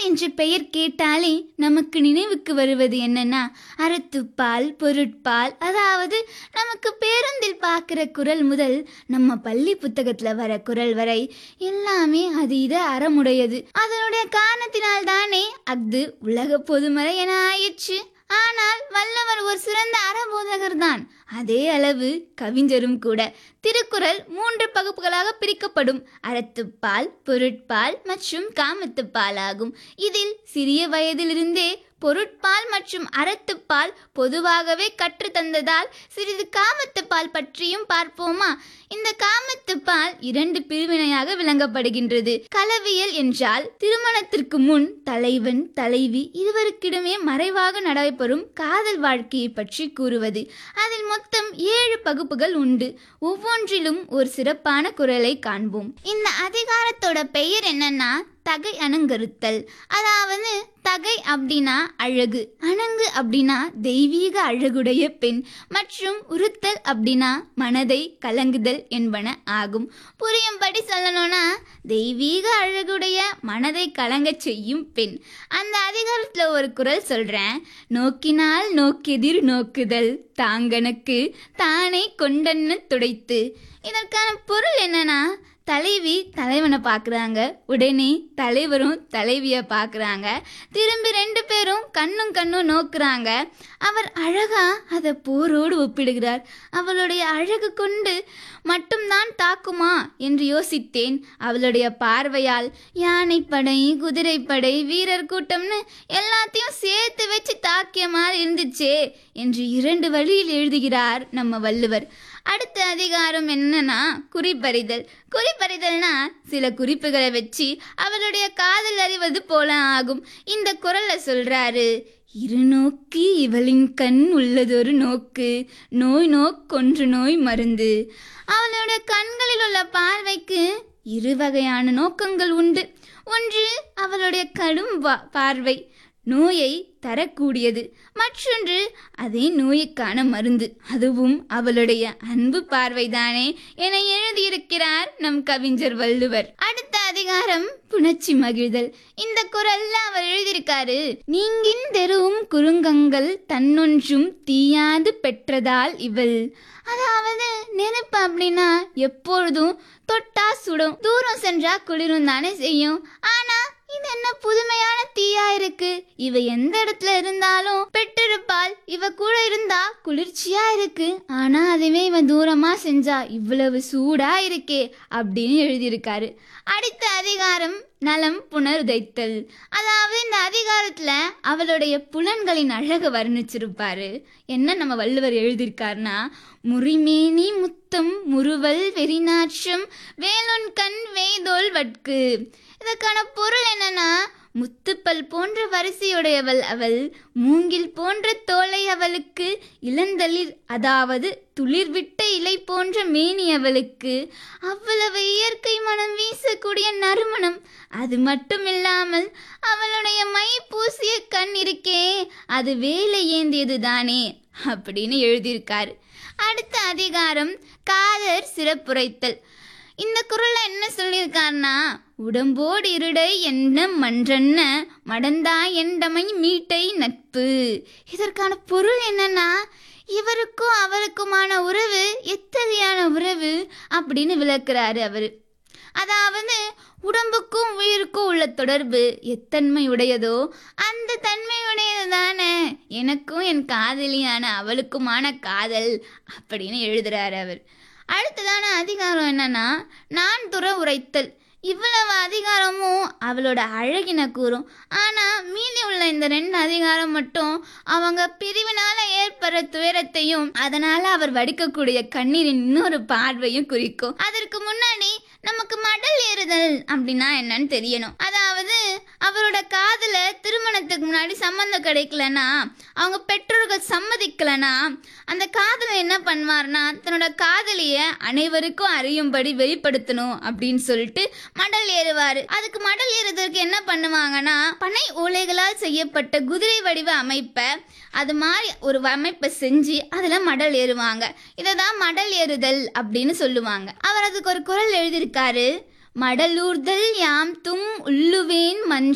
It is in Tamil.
என்ற பெயர் கேட்டாலே நமக்கு நினைவுக்கு வருவது என்னன்னா அறத்துப்பால் பொருட்பால் அதாவது நமக்கு பேருந்தில் பார்க்குற குரல் முதல் நம்ம பள்ளி புத்தகத்துல வர குரல் வரை எல்லாமே அது இது அறமுடையது அதனுடைய காரணத்தினால் தானே அஃது உலக பொதுமறை என ஆயிற்று ஆனால் வல்லவர் ஒரு சிறந்த அறபோதகர் தான் அதே அளவு கவிஞரும் கூட திருக்குறள் மூன்று பகுப்புகளாக பிரிக்கப்படும் அறத்துப்பால் பொருட்பால் மற்றும் காமத்துப்பால் ஆகும் இதில் சிறிய வயதிலிருந்தே பொருட்பால் மற்றும் அறத்துப்பால் பொதுவாகவே கற்று தந்ததால் சிறிது காமத்துப்பால் பற்றியும் பார்ப்போமா இந்த காமத்துப்பால் இரண்டு பிரிவினையாக விளங்கப்படுகின்றது களவியல் என்றால் திருமணத்திற்கு முன் தலைவன் தலைவி இருவருக்கிடமே மறைவாக நடைபெறும் காதல் வாழ்க்கையை பற்றி கூறுவது அதில் மொத்தம் ஏழு பகுப்புகள் உண்டு ஒவ்வொன்றிலும் ஒரு சிறப்பான குரலை காண்போம் இந்த அதிகாரத்தோட பெயர் என்னன்னா தகை அணங்கருத்தல் அதாவது தகை அப்படின்னா அழகு அணங்கு அப்படின்னா தெய்வீக அழகுடைய பெண் மற்றும் உறுத்தல் அப்படின்னா மனதை கலங்குதல் என்பன ஆகும் புரியும்படி சொல்லணும்னா தெய்வீக அழகுடைய மனதை கலங்கச் செய்யும் பெண் அந்த அதிகாரத்தில் ஒரு குரல் சொல்றேன் நோக்கினால் நோக்கெதிர் நோக்குதல் தாங்கனுக்கு தானே கொண்டன்னு துடைத்து இதற்கான பொருள் என்னன்னா தலைவி தலைவனை பார்க்குறாங்க உடனே தலைவரும் தலைவியை பார்க்குறாங்க திரும்பி ரெண்டு பேரும் கண்ணும் கண்ணும் நோக்குறாங்க அவர் அழகா அதை போரோடு ஒப்பிடுகிறார் அவளுடைய அழகு கொண்டு மட்டும்தான் தாக்குமா என்று யோசித்தேன் அவளுடைய பார்வையால் யானைப்படை குதிரைப்படை வீரர் கூட்டம்னு எல்லாத்தையும் சேர்த்து வச்சு தாக்கிய மாதிரி இருந்துச்சே என்று இரண்டு வழியில் எழுதுகிறார் நம்ம வள்ளுவர் அடுத்த அதிகாரம் என்னன்னா குறிப்பறிதல் குறிப்பறிதல்னா சில குறிப்புகளை வச்சு அவளுடைய காதல் அறிவது போல ஆகும் இந்த குரல்ல சொல்றாரு இருநோக்கி இவளின் கண் உள்ளதொரு நோக்கு நோய் நோக்கொன்று நோய் மருந்து அவளுடைய கண்களில் உள்ள பார்வைக்கு இரு வகையான நோக்கங்கள் உண்டு ஒன்று அவளுடைய கடும் வா- பார்வை நோயை தரக்கூடியது மற்றொன்று அதே நோய்க்கான மருந்து அதுவும் அவளுடைய அன்பு பார்வைதானே என எழுதியிருக்கிறார் நம் கவிஞர் வள்ளுவர் அடுத்த அதிகாரம் புணர்ச்சி மகிழ்தல் இந்த குரல்ல அவர் எழுதியிருக்காரு நீங்கின் தெருவும் குறுங்கங்கள் தன்னொன்றும் தீயாது பெற்றதால் இவள் அதாவது நெருப்பு அப்படின்னா எப்பொழுதும் தொட்டா சுடும் தூரம் சென்றா குளிரும் தானே செய்யும் ஆனா இது என்ன புதுமையான தீயா இருக்கு இவ எந்த இடத்துல இருந்தாலும் பெற்றிருப்பாள் இவ கூட இருந்தா குளிர்ச்சியா இருக்கு ஆனா அதுவே இவ தூரமா செஞ்சா இவ்வளவு சூடா இருக்கே அப்படின்னு எழுதியிருக்காரு அடுத்த அதிகாரம் நலம் புனருதைத்தல் அதாவது இந்த அதிகாரத்துல அவளுடைய புலன்களின் அழகு வர்ணிச்சிருப்பாரு என்ன நம்ம வள்ளுவர் எழுதியிருக்காருன்னா முறிமேனி முத்தம் முறுவல் வெறிநாற்றம் வேலொன் கண் வேதோல் வட்கு இதற்கான பொருள் என்னன்னா முத்துப்பல் போன்ற வரிசையுடையவள் அவள் மூங்கில் போன்ற தோலை அவளுக்கு இளந்தளிர் அதாவது துளிர்விட்ட இலை போன்ற மேனி அவளுக்கு அவ்வளவு இயற்கை மனம் வீசக்கூடிய நறுமணம் அது மட்டும் இல்லாமல் அவளுடைய மை பூசிய கண் இருக்கே அது வேலை ஏந்தியது தானே அப்படின்னு எழுதியிருக்காரு அடுத்த அதிகாரம் காதர் சிறப்புரைத்தல் இந்த குரல்ல என்ன சொல்லியிருக்காருன்னா உடம்போடு இருடை என்ன மன்றன்ன மடந்தா எண்டமை மீட்டை நட்பு இதற்கான பொருள் என்னன்னா இவருக்கும் அவருக்குமான உறவு எத்தகையான உறவு அப்படின்னு விளக்குறாரு அவரு அதாவது உடம்புக்கும் உயிருக்கும் உள்ள தொடர்பு எத்தன்மை உடையதோ அந்த தன்மை உடையது தானே எனக்கும் என் காதலியான அவளுக்குமான காதல் அப்படின்னு எழுதுறாரு அவர் அடுத்ததான அதிகாரம் என்னன்னா நான் துற உரைத்தல் இவ்வளவு அதிகாரமும் அவளோட அழகின கூறும் ஆனா மீதி உள்ள இந்த ரெண்டு அதிகாரம் மட்டும் அவங்க பிரிவினால ஏற்படுற துயரத்தையும் அதனால அவர் வடிக்கக்கூடிய கண்ணீரின் இன்னொரு பார்வையும் குறிக்கும் அதற்கு முன்னாடி நமக்கு மடல் ஏறுதல் அப்படின்னா என்னன்னு தெரியணும் அதாவது அவரோட காதல திருமணத்துக்கு முன்னாடி சம்மந்தம் கிடைக்கலனா அவங்க பெற்றோர்கள் சம்மதிக்கலனா அந்த காதலை என்ன பண்ணுவார்னா தன்னோட காதலிய அனைவருக்கும் அறியும்படி வெளிப்படுத்தணும் அப்படின்னு சொல்லிட்டு மடல் ஏறுவாரு அதுக்கு மடல் ஏறுறதுக்கு என்ன பண்ணுவாங்கன்னா பனை ஓலைகளால் செய்யப்பட்ட குதிரை வடிவ அமைப்பை அது மாதிரி ஒரு அமைப்பை செஞ்சு அதில் மடல் ஏறுவாங்க இதை தான் மடல் ஏறுதல் அப்படின்னு சொல்லுவாங்க அவர் அதுக்கு ஒரு குரல் எழுதியிருக்காரு மடலூர்தல் யாம் தும் உள்ளுவேன் மன்ற